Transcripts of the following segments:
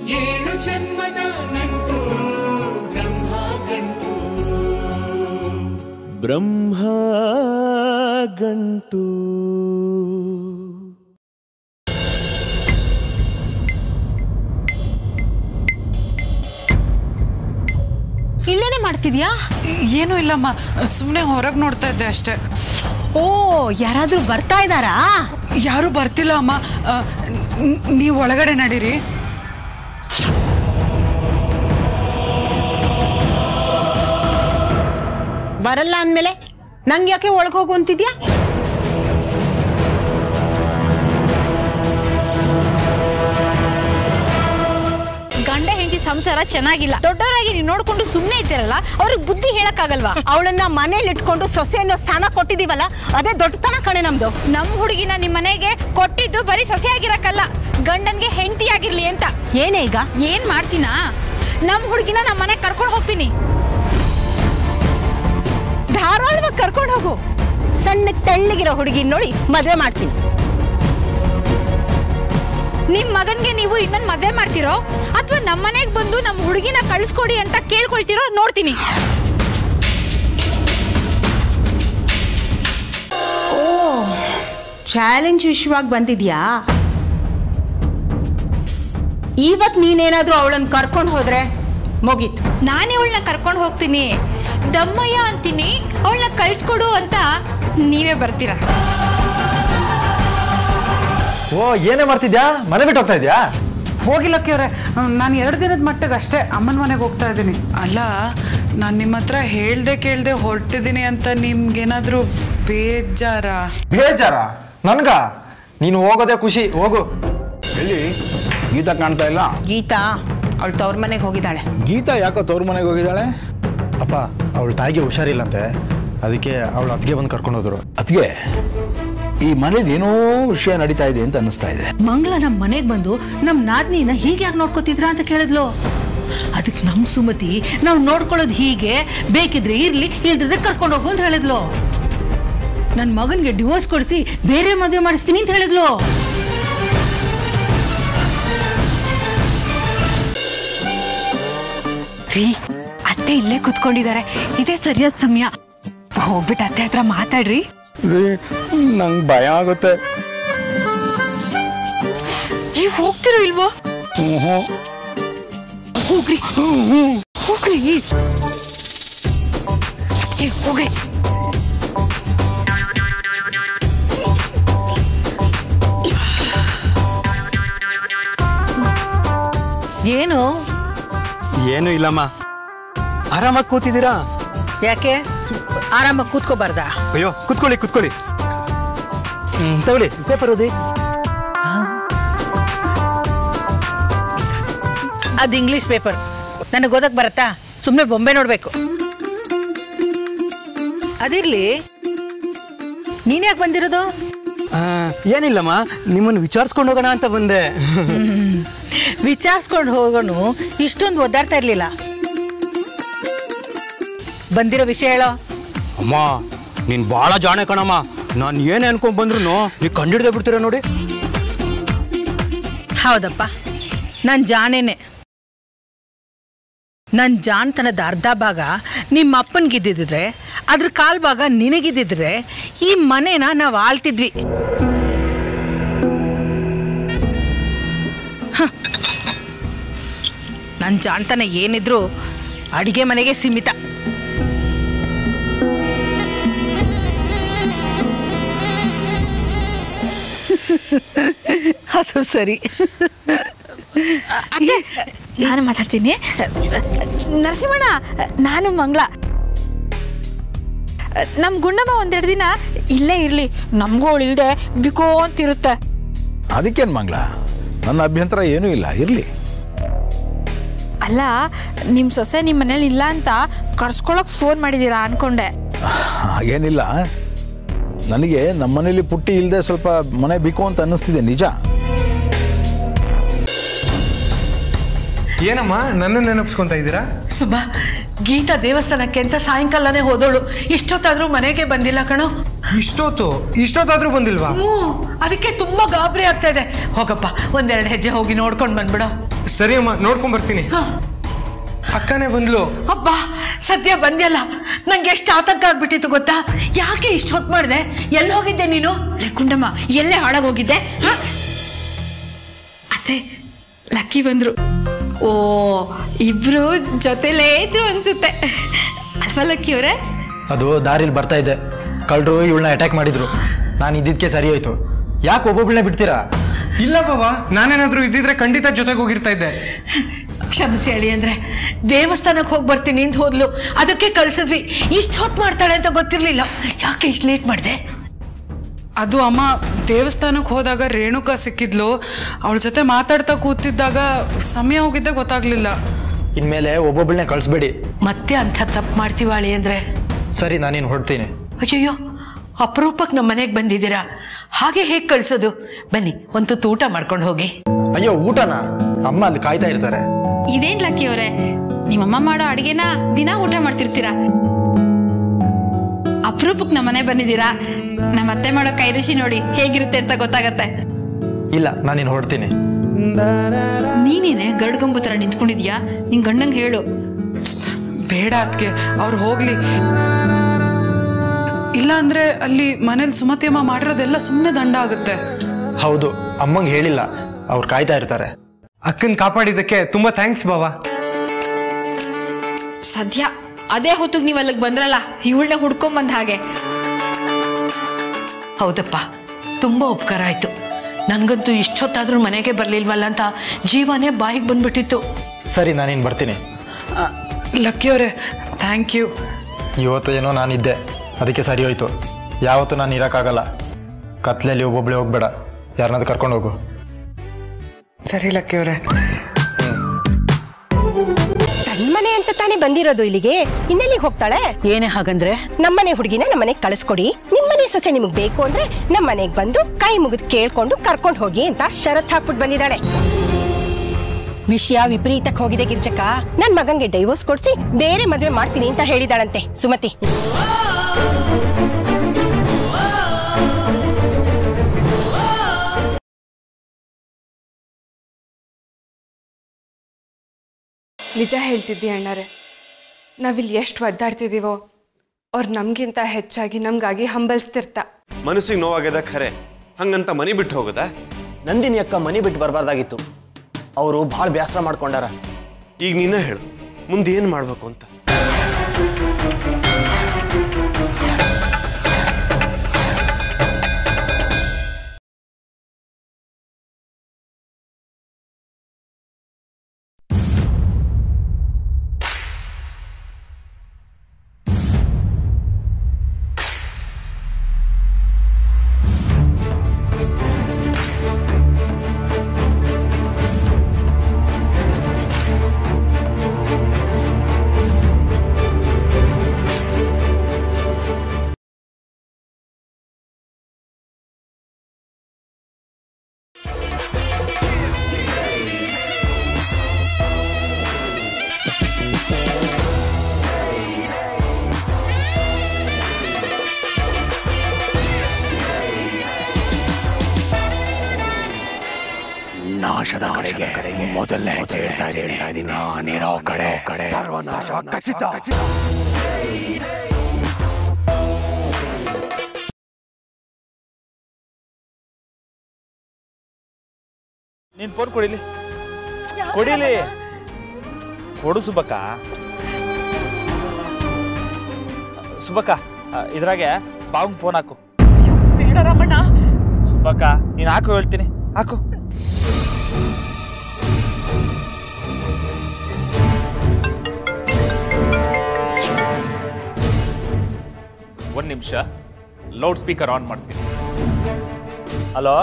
ಏಳು ಜನ್ಮದ ನಂಟು ಬ್ರಹ್ಮ ಗಂಟು ಬ್ರಹ್ಮ ಗಂಟು ಇಲ್ಲೇನೆ ಮಾಡ್ತಿದ್ಯಾ ಏನೂ ಇಲ್ಲಮ್ಮ ಸುಮ್ಮನೆ ಹೊರಗೆ ನೋಡ್ತಾ ಇದ್ದೆ ಅಷ್ಟೇ ಓ ಯಾರಾದ್ರೂ ಬರ್ತಾ ಇದ್ದಾರಾ ಯಾರೂ ಬರ್ತಿಲ್ಲ ಅಮ್ಮ ನೀವು ಒಳಗಡೆ ನಡೀರಿ ಬರಲ್ಲ ಅಂದ್ಮೇಲೆ ನಂಗೆ ಯಾಕೆ ಒಳಗೆ ಹೋಗು ಅಂತಿದ್ಯಾ ಗಂಡ ಹೆಂಡತಿ ಸಂಸಾರ ಚೆನ್ನಾಗಿಲ್ಲ ದೊಡ್ಡವರಾಗಿ ನೀವು ನೋಡ್ಕೊಂಡು ಸುಮ್ಮನೆ ಇದ್ದೀರಲ್ಲ ಅವ್ರಿಗೆ ಬುದ್ಧಿ ಹೇಳಕ್ಕಾಗಲ್ವಾ ಅವಳನ್ನ ಮನೇಲಿ ಇಟ್ಕೊಂಡು ಸೊಸೆ ಅನ್ನೋ ಸ್ಥಾನ ಕೊಟ್ಟಿದೀವಲ್ಲ ಅದೇ ದೊಡ್ಡತನ ಕಣೆ ನಮ್ದು ನಮ್ಮ ಹುಡುಗಿನ ನಿಮ್ಮ ಮನೆಗೆ ಕೊಟ್ಟಿದ್ದು ಬರೀ ಸೊಸೆಯಾಗಿರಕ್ಕಲ್ಲ ಗಂಡನ್ಗೆ ಹೆಂಡತಿ ಆಗಿರ್ಲಿ ಅಂತ ಏನೇ ಈಗ ಏನ್ ಮಾಡ್ತೀನಾ ನಮ್ಮ ಹುಡುಗಿನ ನಮ್ಮ ಮನೆಗೆ ಕರ್ಕೊಂಡು ಹೋಗ್ತೀನಿ ಧಾರಾಳವಾಗಿ ಕರ್ಕೊಂಡು ಹೋಗು ಸಣ್ಣ ತೆಳ್ಳಗಿರೋ ಹುಡುಗಿ ನೋಡಿ ಮದುವೆ ಮಾಡ್ತೀನಿ ನಿಮ್ ಮಗನ್ಗೆ ನೀವು ಇನ್ನೊಂದು ಮದ್ವೆ ಮಾಡ್ತಿರೋ ಅಥವಾ ನಮ್ಮ ಮನೆಗೆ ಬಂದು ನಮ್ಮ ಹುಡುಗಿನ ಕಳಿಸ್ಕೊಡಿ ಅಂತ ಕೇಳ್ಕೊಳ್ತಿರೋ ನೋಡ್ತೀನಿ ಚಾಲೆಂಜ್ ವಿಷಯವಾಗಿ ಬಂದಿದ್ಯಾ ಇವತ್ ನೀನೇನಾದ್ರೂ ಅವಳನ್ನ ಕರ್ಕೊಂಡು ಹೋದ್ರೆ ಮುಗೀತು ನಾನೇ ಅವಳನ್ನ ಕರ್ಕೊಂಡು ಹೋಗ್ತೀನಿ ದಮ್ಮಯ್ಯ ಅಂತೀನಿ ಅವಳನ್ನ ಕಳ್ಸ್ಕೊಡು ಅಂತ ನೀವೇ ಬರ್ತೀರಾ ಓ ಏನೇ ಮಾಡ್ತಿದ್ಯಾ ಮನೆ ಬಿಟ್ಟು ಹೋಗ್ತಾ ಇದ್ಯಾ ಹೋಗಿಲ್ಲ ಕೇವ್ರೆ ನಾನು ಎರಡು ದಿನದ ಮಟ್ಟಿಗೆ ಅಷ್ಟೇ ಅಮ್ಮನ ಮನೆಗೆ ಹೋಗ್ತಾ ಇದ್ದೀನಿ ಅಲ್ಲ ನಾನು ನಿಮ್ಮ ಹತ್ರ ಹೇಳ್ದೆ ಕೇಳ್ದೆ ಹೊರಟಿದ್ದೀನಿ ಅಂತ ನಿಮ್ಗೇನಾದರೂ ಬೇಜಾರ ಬೇಜಾರ ನನ್ಗ ನೀನು ಹೋಗೋದೇ ಖುಷಿ ಹೋಗು ಎಲ್ಲಿ ಗೀತಾ ಕಾಣ್ತಾ ಇಲ್ಲ ಗೀತಾ ಅವಳು ತವ್ರ ಮನೆಗೆ ಹೋಗಿದ್ದಾಳೆ ಗೀತಾ ಯಾಕೋ ತವ್ರ ಮನೆಗೆ ಹೋಗಿದ್ದಾಳೆ ಅಪ್ಪ ಅವಳ ತಾಯಿಗೆ ಹುಷಾರಿಲ್ಲಂತೆ ಅದಕ್ಕೆ ಅವಳು ಅತ್ತಿಗೆ ಬಂದು ಕರ್ಕೊಂಡು ಹೋದ್ರು ಅದಕ್ಕೆ ಈ ಮನೇಲಿ ಏನೋ ವಿಷಯ ನಡೀತಾ ಇದೆ ಅಂತ ಅನ್ನಿಸ್ತಾ ಇದೆ ಮಂಗಳ ನಮ್ಮ ಮನೆಗೆ ಬಂದು ನಮ್ಮ ನಾದ್ನಿನ ಹೀಗೆ ಯಾಕೆ ನೋಡ್ಕೋತಿದ್ರ ಅಂತ ಕೇಳಿದ್ಲು ಅದಕ್ಕೆ ನಮ್ಮ ಸುಮತಿ ನಾವು ನೋಡ್ಕೊಳ್ಳೋದು ಹೀಗೆ ಬೇಕಿದ್ರೆ ಇರ್ಲಿ ಇಲ್ದಿದ್ರೆ ಕರ್ಕೊಂಡು ಹೋಗು ಅಂತ ಹೇಳಿದ್ಲು ನನ್ನ ಮಗನಿಗೆ ಡಿವೋರ್ಸ್ ಕೊಡಿಸಿ ಬೇರೆ ಮದುವೆ ಮಾಡಿಸ್ತೀನಿ ಅಂತ ಹೇಳಿದ್ಲು ರೀ ಅತ್ತೆ ಇಲ್ಲೇ ಕುತ್ಕೊಂಡಿದ್ದಾರೆ ಇದೇ ಸರಿಯಾದ ಸಮಯ ಹೋಗ್ಬಿಟ್ಟು ಅತ್ತೆ ಹತ್ರ ಮಾತಾಡ್ರಿ ನಂಗೆ ಭಯ ಆಗುತ್ತೆ ನೀವು ಹೋಗ್ತಿರೋ ಇಲ್ವೋ ಹೋಗ್ರಿ ಹೋಗ್ರಿ ಏ, ಹೋಗ್ರಿ ಏನು ಏನು ಇಲ್ಲಮ್ಮ ಆರಾಮಾಗಿ ಕೂತಿದ್ದೀರಾ ಯಾಕೆ ಆರಾಮಾಗಿ ಕೂತ್ಕೋಬಾರ್ದ ಅಯ್ಯೋ ಕುತ್ಕೊಳ್ಳಿ ಕುತ್ಕೊಳ್ಳಿ ಹ್ಮ್, ತಗೊಳ್ಳಿ ಪೇಪರ್ ಓದಿ ಅದು ಇಂಗ್ಲಿಷ್ ಪೇಪರ್ ನನಗೆ ಓದಕ್ ಬರತ್ತಾ ಸುಮ್ಮನೆ ಬೊಂಬೆ ನೋಡ್ಬೇಕು ಅದಿರ್ಲಿ ನೀನ್ ಯಾಕೆ ಬಂದಿರೋದು ಆ, ಏನಿಲ್ಲಮ್ಮ ನಿಮ್ಮನ್ನು ವಿಚಾರಿಸ್ಕೊಂಡು ಹೋಗೋಣ ಅಂತ ಬಂದೆ ವಿಚಾರಿಸ್ಕೊಂಡು ಹೋಗೋನು ಇಷ್ಟೊಂದು ಒದ್ದಾಡ್ತಾ ಇರ್ಲಿಲ್ಲ ಬಂದಿರೋ ವಿಷಯ ಹೇಳೋ ಅಮ್ಮ ನೀನು ಭಾಳ ಜಾಣೆ ಕಣಮ್ಮ ನಾನು ಏನೇ ಅನ್ಕೊಂಡ್ ಬಂದ್ರು ನೀವು ಕಂಡಿಡ್ದೆ ಬಿಡ್ತೀರ ನೋಡಿ ಹೌದಪ್ಪ ನಾನು ಜಾಣೇನೆ ನನ್ನ ಜಾಣ್ತನದ ಅರ್ಧ ಭಾಗ ನಿಮ್ಮ ಅಪ್ಪನಿಗಿದ್ದಿದ್ರೆ ಅದ್ರ ಕಾಲ್ ಭಾಗ ನಿನಗಿದ್ದಿದ್ರೆ ಈ ಮನೇನ ನಾವು ಆಳ್ತಿದ್ವಿ ನನ್ನ ಜಾಣ್ತನ ಏನಿದ್ರು ಅಡಿಗೆ ಮನೆಗೆ ಸೀಮಿತ ಅದು ಸರಿ ಅತ್ತೆ ನಾನು ಮಾತಾಡ್ತೀನಿ ನರಸಿಂಹಣ್ಣ ನಾನು ಮಂಗಳ ನಮ್ಮ ಗುಂಡಮ್ಮ ಒಂದೆರಡು ದಿನ ಇಲ್ಲೇ ಇರಲಿ ನಮಗೂ ಅವಳು ಇಲ್ಲದೆ ಬಿಕೋ ಅಂತಿರುತ್ತೆ ಅದಕ್ಕೇನು ಮಂಗ್ಲ ನನ್ನ ಅಭ್ಯಂತರ ಏನೂ ಇಲ್ಲ ಇರಲಿ ಅಲ್ಲ ನಿಮ್ಮ ಸೊಸೆ ನಿಮ್ಮ ಮನೇಲಿ ಇಲ್ಲ ಅಂತ ಕರ್ಸ್ಕೊಳಕ್ ಫೋನ್ ಮಾಡಿದ್ದೀರಾ ಅನ್ಕೊಂಡೆ ಹಾಗೇನಿಲ್ಲ ನನಗೆ ನಮ್ಮ ಮನೇಲಿ ಪುಟ್ಟಿ ಇಲ್ಲದೆ ಸ್ವಲ್ಪ ಮನೆ ಬೇಕು ಅಂತ ಅನ್ನಿಸ್ತಿದೆ ನಿಜ ಏನಮ್ಮ ನನ್ನ ನೆನಪಿಸ್ಕೊಂತ ಇದ್ದೀರಾ ಸುಬ್ಬ ಗೀತಾ ದೇವಸ್ಥಾನಕ್ಕೆ ಅಂತ ಸಾಯಂಕಾಲನೇ ಹೋದೋಳು ಇಷ್ಟೊತ್ತಾದ್ರೂ ಮನೆಗೆ ಬಂದಿಲ್ಲ ಕಣೋ ಇಷ್ಟೊತ್ತು ಇಷ್ಟೊತ್ತಾದ್ರೂ ಬಂದಿಲ್ವಾ ಹ್ಞೂ ಅದಕ್ಕೆ ತುಂಬಾ ಗಾಬರಿ ಆಗ್ತಾ ಇದೆ ಹೋಗಪ್ಪ ಒಂದೆರಡು ಹೆಜ್ಜೆ ಹೋಗಿ ನೋಡ್ಕೊಂಡು ಬಂದ್ಬಿಡು ಸರಿ ಅಮ್ಮ ನೋಡ್ಕೊಂಡ್ ಬರ್ತೀನಿ ಅಕ್ಕನೇ ಬಂದ್ಲು ಅಬ್ಬ ಸದ್ಯ ಬಂದ್ಯಲ್ಲ ನಂಗೆ ಎಷ್ಟು ಆತಂಕ ಆಗ್ಬಿಟ್ಟಿತ್ತು ಗೊತ್ತಾ ಯಾಕೆ ಇಷ್ಟು ಹೊತ್ತು ಮಾಡಿದೆ ಎಲ್ಲಿ ಹೋಗಿದ್ದೆ ನೀನು ಲೇ ಕುಂಡಮ್ಮ ಎಲ್ಲೇ ಹಾಳಾಗೋಗಿದ್ದೆ ಹ? ಅತ್ತೆ ಲಕ್ಕಿ ಬಂದ್ರು ಓ ಇಬ್ರು ಜೊತೆಲೇ ಇದ್ರು ಅನ್ಸುತ್ತೆ ಅಲ್ವಾ ಲಕ್ಕಿ ಅವರೇ ಅದು ದಾರಿಲಿ ಬರ್ತಾ ಇದ್ದೆ ಕಳ್ಳರು ಇವಳನ್ನ ಅಟ್ಯಾಕ್ ಮಾಡಿದ್ರು ನಾನು ಇದ್ದಿದ್ದಕ್ಕೆ ಸರಿ ಹೋಯ್ತು ಯಾಕೆ ಒಬ್ಬೊಬ್ಬಳನ್ನ ಬಿಡ್ತೀರಾ ಇಲ್ಲ ಬಾಬಾ ನಾನೇನಾದ್ರೂ ಇದ್ದಿದ್ರೆ ಖಂಡಿತ ಜೊತೆಗೆ ಹೋಗಿರ್ತಾ ಇದ್ದೆ ಕ್ಷಮಿಸಿ ಹೇಳಿ ಅಂದ್ರೆ ದೇವಸ್ಥಾನಕ್ಕೆ ಹೋಗಿ ಬರ್ತೀನಿ ಅಂತ ಹೋದ್ಲು ಅದಕ್ಕೆ ಕಳ್ಸಿದ್ವಿ ಇಷ್ಟು ಹೊತ್ತು ಮಾಡ್ತಾಳೆ ಅಂತ ಗೊತ್ತಿರ್ಲಿಲ್ಲ ಯಾಕೆ ಇಷ್ಟು ಲೇಟ್ ಮಾಡಿದೆ ಅದು ಅಮ್ಮ ದೇವಸ್ಥಾನಕ್ಕೆ ಹೋದಾಗ ರೇಣುಕಾ ಸಿಕ್ಕಿದ್ಲು ಅವಳ ಜೊತೆ ಮಾತಾಡ್ತಾ ಕೂತಿದ್ದಾಗ ಸಮಯ ಹೋಗಿದ್ದೆ ಗೊತ್ತಾಗ್ಲಿಲ್ಲ ಇನ್ಮೇಲೆ ಒಬ್ಬೊಬ್ಬಳನ್ನೇ ಕಳಿಸ್ಬೇಡಿ ಮತ್ತೆ ಅಂಥ ತಪ್ಪು ಮಾಡ್ತೀವಾಳಿ ಅಂದ್ರೆ ಸರಿ ನಾನಿನ್ನು ಹೊಡ್ತೀನಿ ಅಯ್ಯಯ್ಯೋ ಅಪರೂಪಕ್ಕೆ ನಮ್ಮ ಮನೆಗೆ ಬಂದಿದ್ದೀರಾ ಹಾಗೆ ಹೇಗೆ ಕಳ್ಸೋದು ಬನ್ನಿ ಒಂದು ತುತ್ತು ಊಟ ಮಾಡ್ಕೊಂಡು ಹೋಗಿ ಅಯ್ಯೋ ಊಟನಾ ಅಮ್ಮ ಅಲ್ಲಿ ಕಾಯ್ತಾ ಇರ್ತಾರೆ ಇದೇನ್ ಲಕ್ಕಿ ಅವರೇ ನಿಮ್ಮಮ್ಮ ಮಾಡೋ ಅಡಿಗೆನ ದಿನ ಊಟ ಮಾಡ್ತಿರ್ತೀರಾ ಅಪರೂಪಕ್ಕೆ ನಮ್ಮ ಮನೆ ಬಂದಿದ್ದೀರಾ ನಮ್ಮ ಅತ್ತೆ ಮಾಡೋ ಕೈ ರುಚಿ ನೋಡಿ ಹೇಗಿರುತ್ತೆ ಅಂತ ಗೊತ್ತಾಗತ್ತೆ ಇಲ್ಲ ನಾನಿನ್ನು ಹೊಡ್ತೀನಿ ನೀನೇನೆ ಗರುಡ್ಗಂಬು ಥರ ನಿಂತ್ಕೊಂಡಿದ್ಯಾ ನಿನ್ ಗಂಡಂಗೆ ಹೇಳು ಬೇಡ ಅದಕ್ಕೆ ಅವ್ರು ಹೋಗ್ಲಿ ಇಲ್ಲ ಅಂದ್ರೆ ಅಲ್ಲಿ ಮನೇಲಿ ಸುಮತಿ ಅಮ್ಮ ಮಾಡಿರೋದೆಲ್ಲ ಸುಮ್ಮನೆ ದಂಡ ಆಗುತ್ತೆ ಹೌದು ಅಮ್ಮಂಗೆ ಹೇಳಿಲ್ಲ ಅವ್ರು ಕಾಯ್ತಾ ಇರ್ತಾರೆ ಅಕ್ಕನ್ ಕಾಪಾಡಿದ್ದಕ್ಕೆ ತುಂಬಾ ಥ್ಯಾಂಕ್ಸ್ ಬಾಬಾ ಸದ್ಯ ಅದೇ ಹೊತ್ತಿಗೆ ನೀವು ಅಲ್ಲಿಗೆ ಬಂದ್ರಲ್ಲ ಇವಳನ್ನ ಹುಡ್ಕೊಂಬಂದ ಹಾಗೆ ಹೌದಪ್ಪ ತುಂಬ ಉಪಕಾರ ಆಯ್ತು ನನಗಂತೂ ಇಷ್ಟೊತ್ತಾದ್ರೂ ಮನೆಗೆ ಬರಲಿಲ್ವಲ್ಲ ಅಂತ ಜೀವನೇ ಬಾಯಿಗೆ ಬಂದ್ಬಿಟ್ಟಿತ್ತು ಸರಿ ನಾನಿನ್ನು ಬರ್ತೀನಿ ಲಕ್ಕಿ ಅವರೇ ಥ್ಯಾಂಕ್ ಯು ಇವತ್ತು ಏನೋ ನಾನಿದ್ದೆ ಅದಕ್ಕೆ ಸರಿ ಹೋಯ್ತು ಯಾವತ್ತೂ ನಾನು ಇರೋಕ್ಕಾಗಲ್ಲ ಕತ್ಲಲ್ಲಿ ಒಬ್ಬೊಬ್ಬಳೇ ಹೋಗ್ಬೇಡ ಯಾರನ್ನಾದ್ರು ಕರ್ಕೊಂಡು ಹೋಗು ಸರಿ ಲಕ್ಕಿ ಅವರೇ ಮನೆ ಅಂತ ತಾನೇ ಬಂದಿರೋದು ಇಲ್ಲಿಗೆ ಇನ್ನೆಲ್ಲಿಗೆ ಹೋಗ್ತಾಳೆ ಏನೇ ಹಾಗಂದ್ರೆ ನಮ್ಮನೆ ಹುಡುಗಿನ ನಮ್ಮನೆಗೆ ಕಳಿಸ್ಕೊಡಿ ನಿಮ್ಮನೆ ಸೊಸೆ ನಿಮಗ್ ಬೇಕು ಅಂದ್ರೆ ನಮ್ಮನೆಗ್ ಬಂದು ಕೈ ಮುಗಿದು ಕೇಳ್ಕೊಂಡು ಕರ್ಕೊಂಡು ಹೋಗಿ ಅಂತ ಷರತ್ ಹಾಕ್ಬಿಟ್ಟು ಬಂದಿದ್ದಾಳೆ ವಿಷಯ ವಿಪರೀತಕ್ಕೆ ಹೋಗಿದೆ ಗಿರ್ಜಕ್ಕ ನನ್ ಮಗಂಗೆ ಡೈವೋರ್ಸ್ ಕೊಡ್ಸಿ ಬೇರೆ ಮದ್ವೆ ಮಾಡ್ತೀನಿ ಅಂತ ಹೇಳಿದಾಳಂತೆ ಸುಮತಿ ನಿಜ ಹೇಳ್ತಿದ್ದಿ ಅಣ್ಣಾರೆ ನಾವಿಲ್ಲಿ ಎಷ್ಟು ಒದ್ದಾಡ್ತಿದ್ದೀವೋ ಅವ್ರು ನಮಗಿಂತ ಹೆಚ್ಚಾಗಿ ನಮಗಾಗಿ ಹಂಬಲಿಸ್ತಿರ್ತಾ ಮನಸ್ಸಿಗೆ ನೋವಾಗ್ಯದ ಖರೆ ಹಂಗಂತ ಮನೆ ಬಿಟ್ಟು ಹೋಗದ ನಂದಿನಿ ಅಕ್ಕ ಮನೆ ಬಿಟ್ಟು ಬರಬಾರ್ದಾಗಿತ್ತು ಅವರು ಭಾಳ ಬೇಸರ ಮಾಡ್ಕೊಂಡಾರ ಈಗ ನೀನೇ ಹೇಳು ಮುಂದೆ ಏನು ಮಾಡಬೇಕು ಅಂತ ನಾಶದ ಕಡೆಗೆ ಮೊದಲನೇ ಹೆಜ್ಜೆ ಇಡ್ತಾ ಇದ್ದೀನಿ ನಾನಿರೋ ಕಡೆ ಕಡೆ ಸರ್ವನಾಶ ಖಚಿತ ನೀನ್ ಫೋನ್ ಕೊಡಿಲಿ ಕೊಡಿಲಿ ಕೊಡು ಸುಬಕ್ಕ ಸುಬಕ್ಕ ಇದ್ರಾಗೆ ಬಾವಂಗ್ ಫೋನ್ ಹಾಕು ಬೇಡ ರಮಣ್ಣ ಸುಬಕ್ಕ ನೀನ್ ಹಾಕು ಹೇಳ್ತೀನಿ ಹಾಕು ಒಂದ್ ನಿಮಿಷ ಲೌಡ್ ಸ್ಪೀಕರ್ ಆನ್ ಮಾಡ್ತೀನಿ ಹಲೋ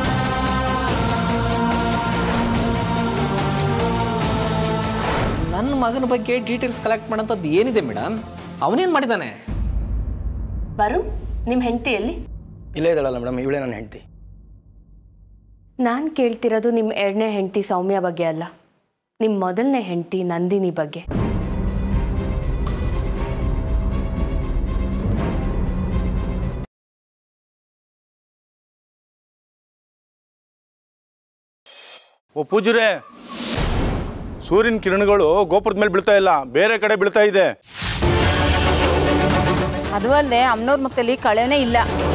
ನನ್ನ ನನ್ನ ಮಗನ ಬಗ್ಗೆ ಡೀಟೇಲ್ಸ್ ಕಲೆಕ್ಟ್ ಮಾಡೋಂಥದ್ದು ಏನಿದೆ ಮೇಡಮ್ ಅವನೇನು ಮಾಡಿದ್ದಾನೆ ವರುಣ್ ನಿಮ್ಮ ಹೆಂಡತಿ ಎಲ್ಲಿ ಇಲ್ಲೇ ಇದ್ದಾಳಲ್ಲ ಮೇಡಮ್ ಇವಳೇ ನನ್ನ ಹೆಂಡತಿ ನಾನು ಕೇಳ್ತಿರೋದು ನಿಮ್ಮ ಎರಡನೇ ಹೆಂಡತಿ ಸೌಮ್ಯ ಬಗ್ಗೆ ಅಲ್ಲ ನಿಮ್ಮ ಮೊದಲನೇ ಹೆಂಡತಿ ನಂದಿನಿ ಬಗ್ಗೆ ಓ ಪೂಜುರೆ ಸೂರ್ಯನ ಕಿರಣಗಳು ಗೋಪುರದ ಮೇಲೆ ಬೀಳ್ತಾ ಇಲ್ಲ ಬೇರೆ ಕಡೆ ಬೀಳ್ತಾ ಇದೆ ಅದು ಅಲ್ಲದೆ ಅಮ್ಮನವ್ರ ಮಕ್ಕಳಲ್ಲಿ ಕಳೆನೇ ಇಲ್ಲ